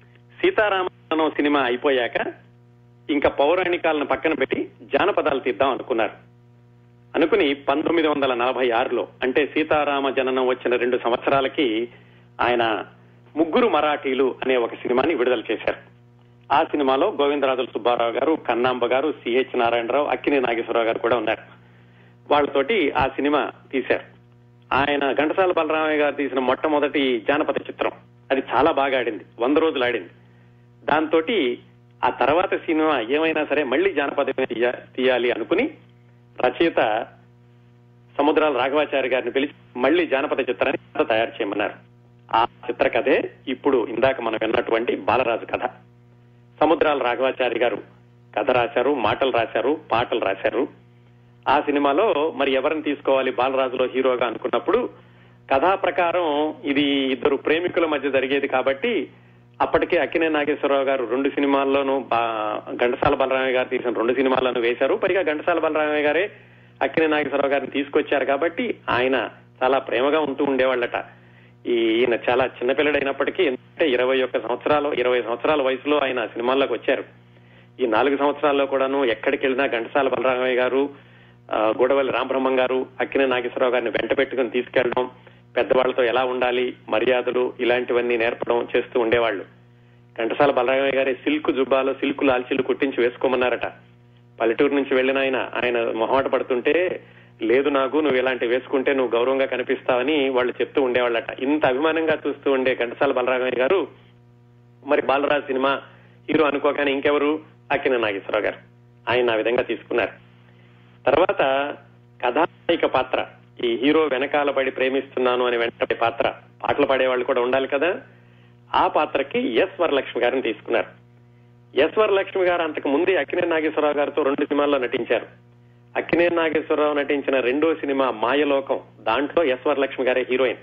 సీతారామన్ సినిమా అయిపోయాక ఇంకా పౌరాణికాలను పక్కన పెట్టి జానపదాలు తీద్దాం అనుకున్నారు అనుకుని పంతొమ్మిది వందల నలభై ఆరులో అంటే సీతారామ జననం వచ్చిన రెండు సంవత్సరాలకి ఆయన ముగ్గురు మరాఠీలు అనే ఒక సినిమాని విడుదల చేశారు ఆ సినిమాలో గోవిందరాజుల సుబ్బారావు గారు కన్నాంబ గారు సిహెచ్ నారాయణరావు అక్కినే నాగేశ్వరరావు గారు కూడా ఉన్నారు వాళ్ళతోటి ఆ సినిమా తీశారు ఆయన ఘంటసాల బలరామయ్య గారు తీసిన మొట్టమొదటి జానపద చిత్రం అది చాలా బాగా ఆడింది వంద రోజులు ఆడింది దాంతో ఆ తర్వాత సినిమా ఏమైనా సరే మళ్ళీ జానపదమే తీయ- తీయాలి అనుకుని రచయిత సముద్రాల రాఘవాచారి గారిని పిలిచి మళ్ళీ జానపద చిత్రాన్ని కథ తయారు చేయమన్నారు ఆ చిత్రకథే ఇప్పుడు ఇందాక మనం విన్నటువంటి బాలరాజు కథ సముద్రాల రాఘవాచారి గారు కథ రాశారు మాటలు రాశారు పాటలు రాశారు ఆ సినిమాలో మరి ఎవరిని తీసుకోవాలి బాలరాజులో హీరోగా అనుకున్నప్పుడు కథా ప్రకారం ఇది ఇద్దరు ప్రేమికుల మధ్య జరిగేది కాబట్టి అప్పటికే అక్కినే నాగేశ్వరరావు గారు రెండు సినిమాల్లోనూ బా- ఘంటసాల బలరామయ్య గారు తీసిన రెండు సినిమాలను వేశారు పైగా ఘంటసాల బలరామయ్య గారే అక్కినే నాగేశ్వరరావు గారిని తీసుకొచ్చారు కాబట్టి ఆయన చాలా ప్రేమగా ఉంటూ ఉండేవాళ్ళట ఈ ఈయన చాలా చిన్నపిల్లడైనప్పటికీ అంటే ఇరవై ఒక్క సంవత్సరాలు ఇరవై సంవత్సరాల వయసులో ఆయన సినిమాల్లోకి వచ్చారు ఈ నాలుగు సంవత్సరాల్లో కూడాను ఎక్కడికి వెళ్ళినా ఘంటసాల బలరామయ్య గారు ఆ, గూడవల్లి రామబ్రహ్మం గారు అక్కినే నాగేశ్వరరావు గారిని వెంట పెట్టుకుని తీసుకెళ్లడం పెద్దవాళ్లతో ఎలా ఉండాలి మర్యాదలు ఇలాంటివన్నీ నేర్పడం చేస్తూ ఉండేవాళ్ళు ఘంటసాల బలరామయ్య గారి సిల్క్ జుబ్బాలో సిల్క్ లాల్చీలు కుట్టించి వేసుకోమన్నారట పల్లెటూరు నుంచి వెళ్ళిన ఆయన ఆయన మొహమాట పడుతుంటే లేదు నాకు నువ్వు ఇలాంటి వేసుకుంటే నువ్వు గౌరవంగా కనిపిస్తావని వాళ్ళు చెప్తూ ఉండేవాళ్ళట ఇంత అభిమానంగా చూస్తూ ఉండే ఘంటసాల బలరామయ్య గారు మరి బాలరాజు సినిమా హీరో అనుకోగానే ఇంకెవరు అక్కిన నాగేశ్వరరావు గారు ఆయన ఆ విధంగా తీసుకున్నారు తర్వాత కథానాయిక పాత్ర ఈ హీరో వెనకాల పడి ప్రేమిస్తున్నాను అని వెంటనే పాత్ర పాటలు పాడేవాళ్ళు కూడా ఉండాలి కదా ఆ పాత్రకి ఎస్ వరలక్ష్మి గారిని తీసుకున్నారు ఎస్ వరలక్ష్మి గారు అంతకు ముందే అక్కినే నాగేశ్వరరావు గారితో రెండు సినిమాల్లో నటించారు అక్కినే నాగేశ్వరరావు నటించిన రెండో సినిమా మాయలోకం దాంట్లో ఎస్ వరలక్ష్మి గారే హీరోయిన్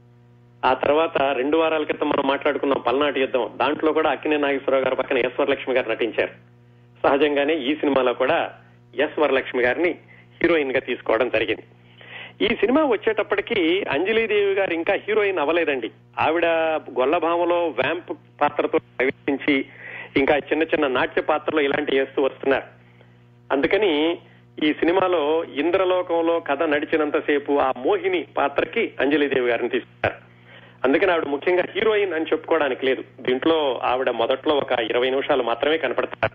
ఆ తర్వాత రెండు వారాల క్రితం మనం మాట్లాడుకున్నాం పల్నాటి యుద్ధం దాంట్లో కూడా అక్కినే నాగేశ్వరరావు గారి పక్కన ఎస్ వరలక్ష్మి గారు నటించారు సహజంగానే ఈ సినిమాలో కూడా ఎస్ వరలక్ష్మి గారిని హీరోయిన్ గా తీసుకోవడం జరిగింది ఈ సినిమా వచ్చేటప్పటికి అంజలీదేవి గారు ఇంకా హీరోయిన్ అవ్వలేదండి ఆవిడ గొల్లభామలో వ్యాంప్ పాత్రతో ప్రవేశించి ఇంకా చిన్న చిన్న నాట్య పాత్రలు ఇలాంటివి వేస్తూ వస్తున్నారు అందుకని ఈ సినిమాలో ఇంద్రలోకంలో కథ నడిచినంతసేపు ఆ మోహిని పాత్రకి అంజలీదేవి గారిని తీసుకున్నారు అందుకని ఆవిడ ముఖ్యంగా హీరోయిన్ అని చెప్పుకోవడానికి లేదు దీంట్లో ఆవిడ మొదట్లో ఒక ఇరవై నిమిషాలు మాత్రమే కనపడతారు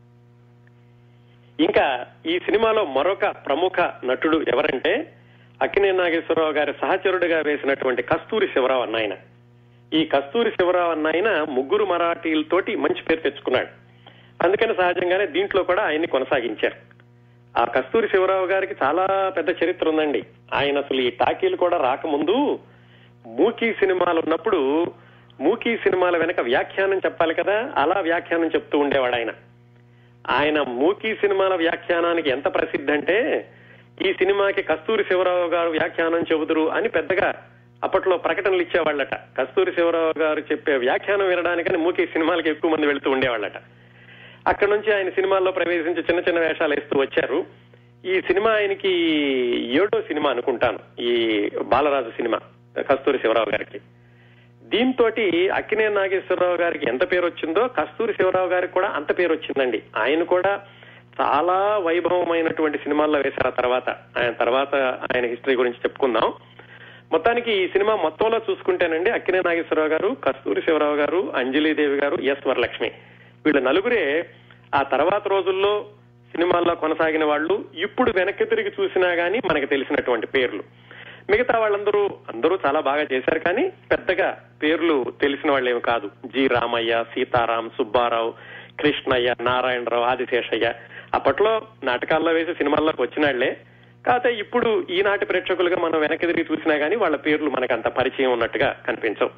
ఇంకా ఈ సినిమాలో మరొక ప్రముఖ నటుడు ఎవరంటే అక్కినే నాగేశ్వరరావు గారి సహచరుడిగా వేసినటువంటి కస్తూరి శివరావు అన్నాయన ఈ కస్తూరి శివరావు అన్నాయన ముగ్గురు మరాఠీలతోటి మంచి పేరు తెచ్చుకున్నాడు అందుకని సహజంగానే దీంట్లో కూడా ఆయన్ని కొనసాగించారు ఆ కస్తూరి శివరావు గారికి చాలా పెద్ద చరిత్ర ఉందండి ఆయన అసలు ఈ టాకీలు కూడా రాకముందు మూకీ సినిమాలు ఉన్నప్పుడు మూకీ సినిమాల వెనక వ్యాఖ్యానం చెప్పాలి కదా అలా వ్యాఖ్యానం చెప్తూ ఉండేవాడు ఆయన ఆయన మూకీ సినిమాల వ్యాఖ్యానానికి ఎంత ప్రసిద్ధి అంటే ఈ సినిమాకి కస్తూరి శివరావు గారు వ్యాఖ్యానం చెబుదురు అని పెద్దగా అప్పట్లో ప్రకటనలు ఇచ్చేవాళ్ళట కస్తూరి శివరావు గారు చెప్పే వ్యాఖ్యానం వినడానికని మూకీ సినిమాలకి ఎక్కువ మంది వెళుతూ ఉండేవాళ్ళట అక్కడ నుంచి ఆయన సినిమాల్లో ప్రవేశించి చిన్న చిన్న వేషాలు వేస్తూ వచ్చారు ఈ సినిమా ఆయనకి ఏడో సినిమా అనుకుంటాను ఈ బాలరాజు సినిమా కస్తూరి శివరావు గారికి దీంతో అక్కినే నాగేశ్వరరావు గారికి ఎంత పేరు వచ్చిందో కస్తూరి శివరావు గారికి కూడా అంత పేరు వచ్చిందండి ఆయన కూడా చాలా వైభవమైనటువంటి సినిమాల్లో వేశారు ఆ తర్వాత ఆయన తర్వాత ఆయన హిస్టరీ గురించి చెప్పుకుందాం మొత్తానికి ఈ సినిమా మొత్తంలో చూసుకుంటేనండి అక్కినే నాగేశ్వరరావు గారు కస్తూరి శివరావు గారు అంజలీదేవి గారు ఎస్ వరలక్ష్మి వీళ్ళ నలుగురే ఆ తర్వాత రోజుల్లో సినిమాల్లో కొనసాగిన వాళ్ళు ఇప్పుడు వెనక్కి తిరిగి చూసినా గానీ మనకి తెలిసినటువంటి పేర్లు మిగతా వాళ్ళందరూ అందరూ చాలా బాగా చేశారు కానీ పెద్దగా పేర్లు తెలిసిన వాళ్ళేమి కాదు జి రామయ్య సీతారాం సుబ్బారావు కృష్ణయ్య నారాయణరావు ఆదిశేషయ్య అప్పట్లో నాటకాల్లో వేసి సినిమాల్లోకి వచ్చినాళ్లే కాకపోతే ఇప్పుడు ఈనాటి ప్రేక్షకులుగా మనం వెనక్కి తిరిగి చూసినా గానీ వాళ్ళ పేర్లు మనకు అంత పరిచయం ఉన్నట్టుగా కనిపించవు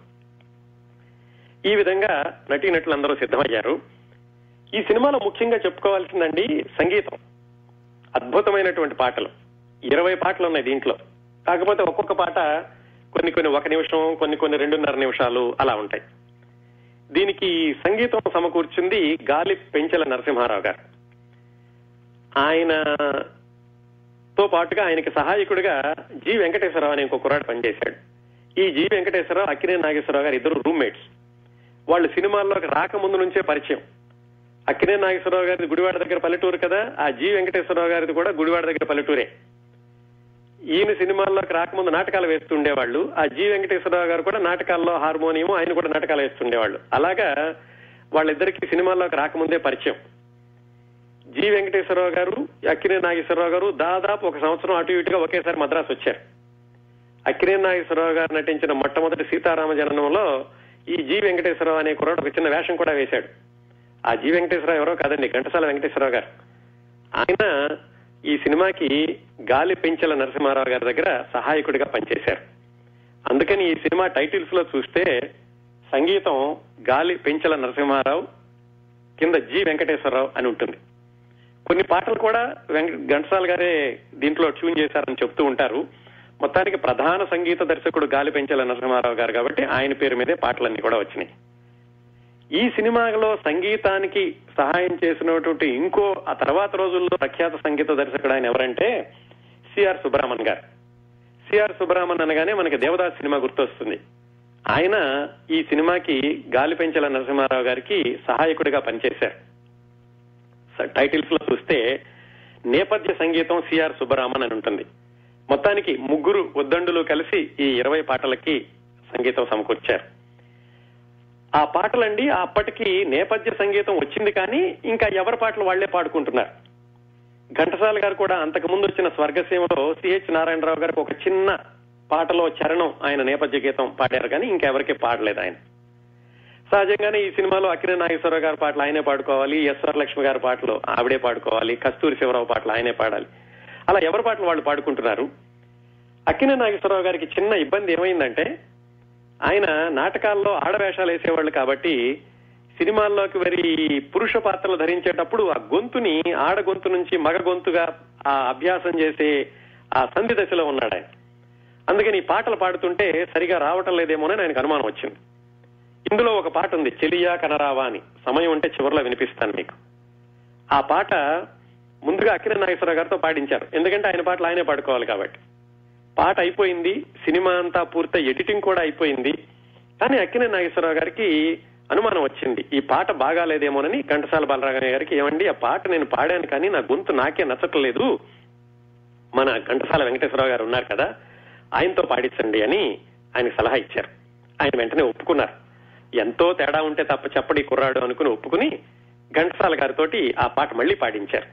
ఈ విధంగా నటీనటులందరూ సిద్ధమయ్యారు ఈ సినిమాలో ముఖ్యంగా చెప్పుకోవాల్సిందండి సంగీతం అద్భుతమైనటువంటి పాటలు ఇరవై పాటలు ఉన్నాయి దీంట్లో కాకపోతే ఒక్కొక్క పాట కొన్ని కొన్ని ఒక నిమిషం కొన్ని కొన్ని రెండున్నర నిమిషాలు అలా ఉంటాయి దీనికి సంగీతం సమకూర్చింది గాలి పెంచెల నరసింహారావు గారు ఆయన తో పాటుగా ఆయనకి సహాయకుడిగా జి వెంకటేశ్వరరావు అనే ఇంకో కుర్రాడు పనిచేశాడు ఈ జి వెంకటేశ్వరరావు అక్కినే నాగేశ్వరరావు గారు ఇద్దరు రూమ్మేట్స్ వాళ్ళు సినిమాల్లోకి రాకముందు నుంచే పరిచయం అక్కినే నాగేశ్వరరావు గారిది గుడివాడ దగ్గర పల్లెటూరు కదా ఆ జి వెంకటేశ్వరరావు గారిది కూడా గుడివాడ దగ్గర పల్లెటూరే ఈయన సినిమాల్లోకి రాకముందు నాటకాలు వేస్తుండేవాళ్ళు ఆ జి వెంకటేశ్వరరావు గారు కూడా నాటకాల్లో హార్మోనియం ఆయన కూడా నాటకాలు వేస్తుండేవాళ్ళు అలాగా వాళ్ళిద్దరికి సినిమాల్లోకి రాకముందే పరిచయం జి వెంకటేశ్వరరావు గారు అక్కినే నాగేశ్వరరావు గారు దాదాపు ఒక సంవత్సరం అటు ఇటుగా ఒకేసారి మద్రాసు వచ్చారు అక్కినే నాగేశ్వరరావు గారు నటించిన మొట్టమొదటి సీతారామ జననంలో ఈ జి వెంకటేశ్వరరావు అనే కుర్రాడు ఒక చిన్న వేషం కూడా వేశాడు ఆ జి వెంకటేశ్వరరావు ఎవరో కాదండి ఘంటసాల వెంకటేశ్వరరావు గారు ఆయన ఈ సినిమాకి గాలి పెంచెల నరసింహారావు గారి దగ్గర సహాయకుడిగా పనిచేశారు అందుకని ఈ సినిమా టైటిల్స్ లో చూస్తే సంగీతం గాలి పెంచెల నరసింహారావు కింద జి వెంకటేశ్వరరావు అని ఉంటుంది కొన్ని పాటలు కూడా వెంక ఘంటసాల గారే దీంట్లో ట్యూన్ చేశారని చెప్తూ ఉంటారు మొత్తానికి ప్రధాన సంగీత దర్శకుడు గాలి పెంచెల నరసింహారావు గారు కాబట్టి ఆయన పేరు మీదే పాటలన్నీ కూడా వచ్చినాయి ఈ సినిమాలో సంగీతానికి సహాయం చేసినటువంటి ఇంకో ఆ తర్వాత రోజుల్లో ప్రఖ్యాత సంగీత దర్శకుడు ఆయన ఎవరంటే సిఆర్ సుబ్రహ్మణ్ గారు సిఆర్ సుబ్రహ్మణ్ అనగానే మనకి దేవదాస్ సినిమా గుర్తొస్తుంది ఆయన ఈ సినిమాకి గాలి పెంచెల నరసింహారావు గారికి సహాయకుడిగా పనిచేశారు టైటిల్స్ లో చూస్తే నేపథ్య సంగీతం సిఆర్ సుబ్బరామన్ అని ఉంటుంది మొత్తానికి ముగ్గురు ఉద్దండులు కలిసి ఈ ఇరవై పాటలకి సంగీతం సమకూర్చారు ఆ పాటలండి అప్పటికి నేపథ్య సంగీతం వచ్చింది కానీ ఇంకా ఎవరి పాటలు వాళ్లే పాడుకుంటున్నారు ఘంటసాల గారు కూడా అంతకు ముందు వచ్చిన స్వర్గసీమలో సిహెచ్ నారాయణరావు గారికి ఒక చిన్న పాటలో చరణం ఆయన నేపథ్య గీతం పాడారు కానీ ఇంకెవరికి పాడలేదు ఆయన సహజంగానే ఈ సినిమాలో అక్కినే నాగేశ్వరరావు గారి పాటలు ఆయనే పాడుకోవాలి ఎస్ఆర్ లక్ష్మి గారి పాటలు ఆవిడే పాడుకోవాలి కస్తూరి శివరావు పాటలు ఆయనే పాడాలి అలా ఎవరి పాటలు వాళ్ళు పాడుకుంటున్నారు అక్కినే నాగేశ్వరరావు గారికి చిన్న ఇబ్బంది ఏమైందంటే ఆయన నాటకాల్లో ఆడవేషాలు వేసేవాళ్ళు కాబట్టి సినిమాల్లోకి మరి పురుష పాత్రలు ధరించేటప్పుడు ఆ గొంతుని ఆడ గొంతు నుంచి మగ గొంతుగా ఆ అభ్యాసం చేసే ఆ సంధి దశలో ఉన్నాడు ఆయన అందుకని ఈ పాటలు పాడుతుంటే సరిగా రావటం లేదేమోనని ఆయనకు అనుమానం వచ్చింది ఇందులో ఒక పాట ఉంది చెలియా కనరావా అని సమయం ఉంటే చివరిలో వినిపిస్తాను మీకు ఆ పాట ముందుగా అక్కిన నాగేశ్వరరావు గారితో పాడించారు ఎందుకంటే ఆయన పాటలు ఆయనే పాడుకోవాలి కాబట్టి పాట అయిపోయింది సినిమా అంతా పూర్తి ఎడిటింగ్ కూడా అయిపోయింది కానీ అక్కినే నాగేశ్వరరావు గారికి అనుమానం వచ్చింది ఈ పాట బాగాలేదేమోనని ఘంటసాల బాలరాగయ్య గారికి ఏమండి ఆ పాట నేను పాడాను కానీ నా గొంతు నాకే నచ్చట్లేదు మన ఘంటసాల వెంకటేశ్వరరావు గారు ఉన్నారు కదా ఆయనతో పాడించండి అని ఆయన సలహా ఇచ్చారు ఆయన వెంటనే ఒప్పుకున్నారు ఎంతో తేడా ఉంటే తప్ప చెప్పడి కుర్రాడు అనుకుని ఒప్పుకుని ఘంటసాల గారితోటి ఆ పాట మళ్ళీ పాడించారు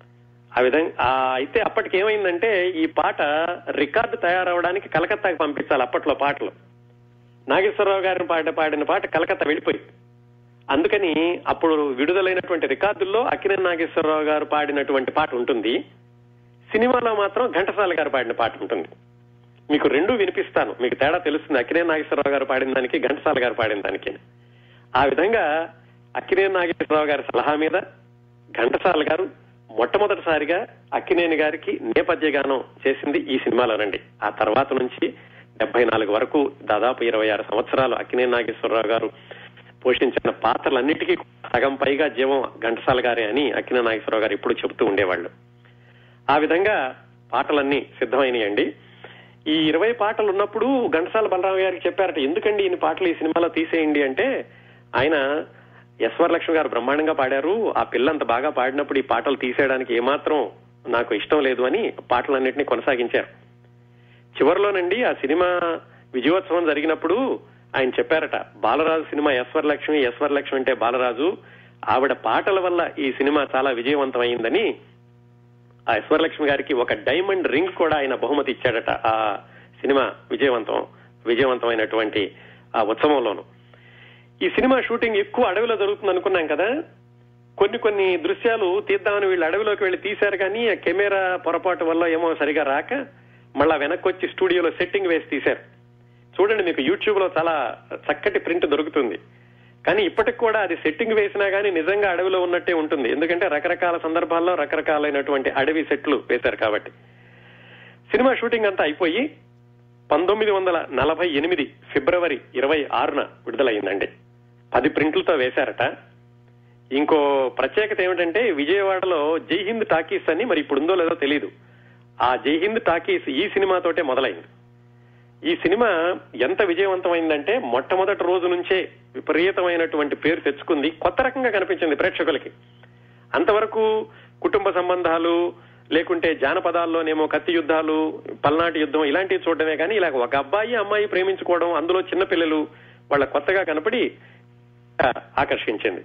ఆ విధంగా ఆ అయితే అప్పటికి ఏమైందంటే ఈ పాట రికార్డు తయారవడానికి కలకత్తాకి పంపించాలి అప్పట్లో పాటలు నాగేశ్వరరావు గారిని పాట పాడిన పాట కలకత్తా వెళ్ళిపోయింది అందుకని అప్పుడు విడుదలైనటువంటి రికార్డుల్లో అక్కినే నాగేశ్వరరావు గారు పాడినటువంటి పాట ఉంటుంది సినిమాలో మాత్రం ఘంటసాల గారు పాడిన పాట ఉంటుంది మీకు రెండు వినిపిస్తాను మీకు తేడా తెలుస్తుంది అక్కినే నాగేశ్వరరావు గారు పాడిన దానికి ఘంటసాల గారు పాడిన దానికి ఆ విధంగా అక్కినే నాగేశ్వరరావు గారి సలహా మీద ఘంటసాల గారు మొట్టమొదటిసారిగా అక్కినేని గారికి నేపథ్య గానం చేసింది ఈ సినిమాలోనండి ఆ తర్వాత నుంచి డెబ్బై నాలుగు వరకు దాదాపు ఇరవై ఆరు సంవత్సరాలు అక్కినేని నాగేశ్వరరావు గారు పోషించిన పాత్రలన్నిటికీ సగం పైగా జీవం ఘంటసాల గారే అని అక్కినే నాగేశ్వరరావు గారు ఎప్పుడు చెబుతూ ఉండేవాళ్ళు ఆ విధంగా పాటలన్నీ సిద్ధమైనయండి ఈ ఇరవై పాటలు ఉన్నప్పుడు ఘంటసాల బలరామ గారికి చెప్పారట ఎందుకండి ఇన్ని పాటలు ఈ సినిమాలో తీసేయండి అంటే ఆయన ఎస్వర్ లక్ష్మి గారు బ్రహ్మాండంగా పాడారు ఆ పిల్ల అంత బాగా పాడినప్పుడు ఈ పాటలు తీసేయడానికి ఏమాత్రం నాకు ఇష్టం లేదు అని పాటలన్నింటినీ కొనసాగించారు చివరిలోనండి ఆ సినిమా విజయోత్సవం జరిగినప్పుడు ఆయన చెప్పారట బాలరాజు సినిమా ఎస్వర్ లక్ష్మి ఎస్వర్ లక్ష్మి అంటే బాలరాజు ఆవిడ పాటల వల్ల ఈ సినిమా చాలా విజయవంతమైందని ఆ ఈశ్వరలక్ష్మి గారికి ఒక డైమండ్ రింగ్ కూడా ఆయన బహుమతి ఇచ్చాడట ఆ సినిమా విజయవంతం విజయవంతమైనటువంటి ఆ ఉత్సవంలోను ఈ సినిమా షూటింగ్ ఎక్కువ అడవిలో జరుగుతుంది అనుకున్నాం కదా కొన్ని కొన్ని దృశ్యాలు తీద్దామని వీళ్ళు అడవిలోకి వెళ్లి తీశారు కానీ ఆ కెమెరా పొరపాటు వల్ల ఏమో సరిగా రాక మళ్ళా వెనక్కి వచ్చి స్టూడియోలో సెట్టింగ్ వేసి తీశారు చూడండి మీకు యూట్యూబ్ లో చాలా చక్కటి ప్రింట్ దొరుకుతుంది కానీ ఇప్పటికి కూడా అది సెట్టింగ్ వేసినా కానీ నిజంగా అడవిలో ఉన్నట్టే ఉంటుంది ఎందుకంటే రకరకాల సందర్భాల్లో రకరకాలైనటువంటి అడవి సెట్లు వేశారు కాబట్టి సినిమా షూటింగ్ అంతా అయిపోయి పంతొమ్మిది వందల నలభై ఎనిమిది ఫిబ్రవరి ఇరవై ఆరున విడుదలైందండి పది ప్రింట్లతో వేశారట ఇంకో ప్రత్యేకత ఏమిటంటే విజయవాడలో జై హింద్ టాకీస్ అని మరి ఇప్పుడు ఉందో లేదో తెలియదు ఆ జై హింద్ టాకీస్ ఈ సినిమాతోటే మొదలైంది ఈ సినిమా ఎంత విజయవంతమైందంటే మొట్టమొదటి రోజు నుంచే విపరీతమైనటువంటి పేరు తెచ్చుకుంది కొత్త రకంగా కనిపించింది ప్రేక్షకులకి అంతవరకు కుటుంబ సంబంధాలు లేకుంటే జానపదాల్లోనేమో కత్తి యుద్ధాలు పల్నాటి యుద్ధం ఇలాంటివి చూడడమే కానీ ఇలా ఒక అబ్బాయి అమ్మాయి ప్రేమించుకోవడం అందులో చిన్న పిల్లలు వాళ్ళ కొత్తగా కనపడి ఆ, ఆకర్షించింది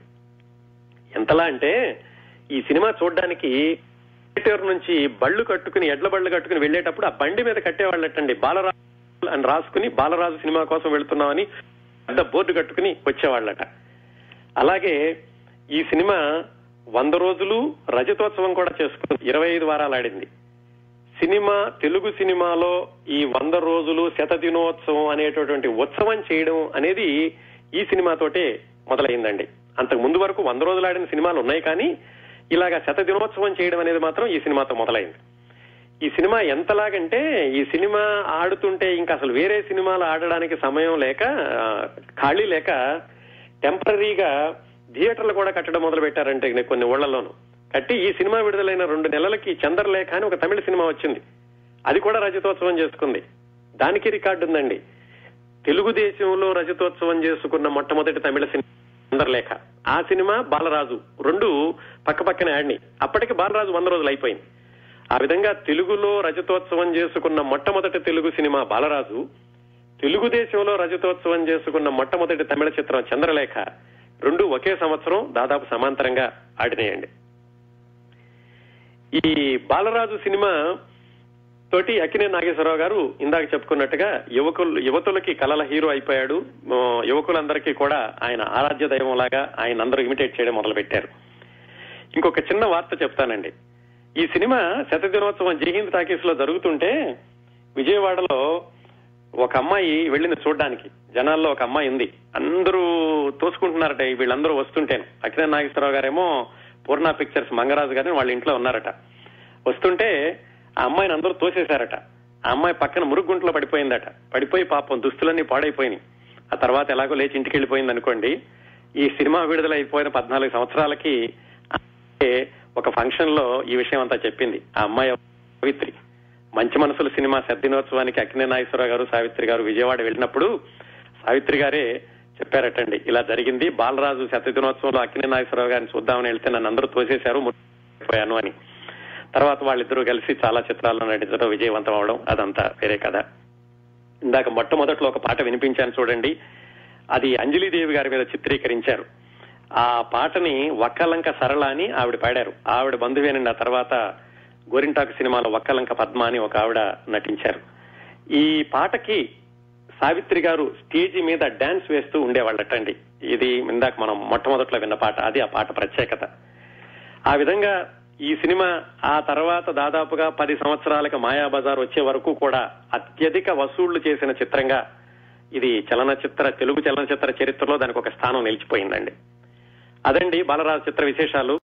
ఎంతలా అంటే ఈ సినిమా చూడడానికి థియేటర్ నుంచి బళ్ళు కట్టుకుని ఎడ్ల బళ్ళు కట్టుకుని వెళ్ళేటప్పుడు ఆ బండి మీద కట్టేవాళ్ళటండి బాలరాజు అని రాసుకుని బాలరాజు సినిమా కోసం వెళ్తున్నామని పెద్ద బోర్డు కట్టుకుని వచ్చేవాళ్ళట అలాగే ఈ సినిమా వంద రోజులు రజతోత్సవం కూడా చేసుకుంది ఇరవై ఐదు వారాలు ఆడింది సినిమా తెలుగు సినిమాలో ఈ వంద రోజులు శత దినోత్సవం అనేటటువంటి ఉత్సవం చేయడం అనేది ఈ సినిమాతోటే మొదలైందండి అంతకు ముందు వరకు వంద రోజులు ఆడిన సినిమాలు ఉన్నాయి కానీ ఇలాగా శత దినోత్సవం చేయడం అనేది మాత్రం ఈ సినిమాతో మొదలైంది ఈ సినిమా ఎంతలాగంటే ఈ సినిమా ఆడుతుంటే ఇంకా అసలు వేరే సినిమాలు ఆడడానికి సమయం లేక ఆ, ఖాళీ లేక టెంపరీగా థియేటర్లు కూడా కట్టడం మొదలు పెట్టారంటే ఇక కొన్ని ఊళ్ళలోనూ కట్టి ఈ సినిమా విడుదలైన రెండు నెలలకి చంద్రలేఖ అని ఒక తమిళ సినిమా వచ్చింది అది కూడా రజతోత్సవం చేసుకుంది దానికి రికార్డు ఉందండి తెలుగుదేశంలో రజతోత్సవం చేసుకున్న మొట్టమొదటి తమిళ సినిమా చంద్రలేఖ ఆ సినిమా బాలరాజు రెండు పక్క పక్కనే ఆడినాయి అప్పటికి బాలరాజు వంద రోజులు అయిపోయింది ఆ విధంగా తెలుగులో రజతోత్సవం చేసుకున్న మొట్టమొదటి తెలుగు సినిమా బాలరాజు తెలుగుదేశంలో రజతోత్సవం చేసుకున్న మొట్టమొదటి తమిళ చిత్రం చంద్రలేఖ రెండు ఒకే సంవత్సరం దాదాపు సమాంతరంగా ఆడినాయండి ఈ బాలరాజు సినిమా తోటి అక్కినే నాగేశ్వరరావు గారు ఇందాక చెప్పుకున్నట్టుగా యువకులు యువతులకి కలల హీరో అయిపోయాడు ఆ, యువకులందరికీ కూడా ఆయన ఆరాధ్య దైవం లాగా ఆయన అందరూ ఇమిటేట్ చేయడం మొదలు పెట్టారు ఇంకొక చిన్న వార్త చెప్తానండి ఈ సినిమా శత దినోత్సవం జైహింద్ టాకీస్ లో జరుగుతుంటే విజయవాడలో ఒక అమ్మాయి వెళ్ళింది చూడడానికి జనాల్లో ఒక అమ్మాయి ఉంది అందరూ తోసుకుంటున్నారట ఈ వీళ్ళందరూ వస్తుంటేను అఖిల నాగేశ్వరరావు గారేమో పూర్ణ పిక్చర్స్ మంగరాజు గారిని వాళ్ళ ఇంట్లో ఉన్నారట వస్తుంటే ఆ అమ్మాయిని అందరూ తోసేశారట ఆ అమ్మాయి పక్కన మురుగుంట్లో పడిపోయిందట పడిపోయి పాపం దుస్తులన్నీ పాడైపోయినాయి ఆ తర్వాత ఎలాగో లేచి ఇంటికి వెళ్ళిపోయింది అనుకోండి ఈ సినిమా విడుదల అయిపోయిన పద్నాలుగు సంవత్సరాలకి అంటే ఒక ఫంక్షన్ లో ఈ విషయం అంతా చెప్పింది ఆ అమ్మాయి సావిత్రి మంచి మనసుల సినిమా సద్దినోత్సవానికి అక్కినే నాగేశ్వరరావు గారు సావిత్రి గారు విజయవాడ వెళ్ళినప్పుడు సావిత్రి గారే చెప్పారటండి ఇలా జరిగింది బాలరాజు శతదినోత్సవంలో అక్కినే నాగేశ్వరరావు గారిని చూద్దామని వెళ్తే నన్ను అందరూ తోసేశారు ముట్టిపోయాను అని తర్వాత వాళ్ళిద్దరూ కలిసి చాలా చిత్రాల్లో నటించడం విజయవంతం అవడం అదంతా వేరే కథ ఇందాక మొట్టమొదట్లో ఒక పాట వినిపించాను చూడండి అది అంజలీదేవి గారి మీద చిత్రీకరించారు ఆ పాటని వక్కలంక సరళ అని ఆవిడ పాడారు ఆవిడ బంధువేనండి ఆ తర్వాత గోరింటాకు సినిమాలో వక్కలంక పద్మ అని ఒక ఆవిడ నటించారు ఈ పాటకి సావిత్రి గారు స్టేజి మీద డాన్స్ వేస్తూ ఉండేవాళ్ళటండి ఇది ఇందాక మనం మొట్టమొదట్లో విన్న పాట అది ఆ పాట ప్రత్యేకత ఆ విధంగా ఈ సినిమా ఆ తర్వాత దాదాపుగా పది సంవత్సరాలకి మాయాబజార్ వచ్చే వరకు కూడా అత్యధిక వసూళ్లు చేసిన చిత్రంగా ఇది చలనచిత్ర తెలుగు చలనచిత్ర చరిత్రలో దానికి ఒక స్థానం నిలిచిపోయిందండి అదండి బాలరాజు చిత్ర విశేషాలు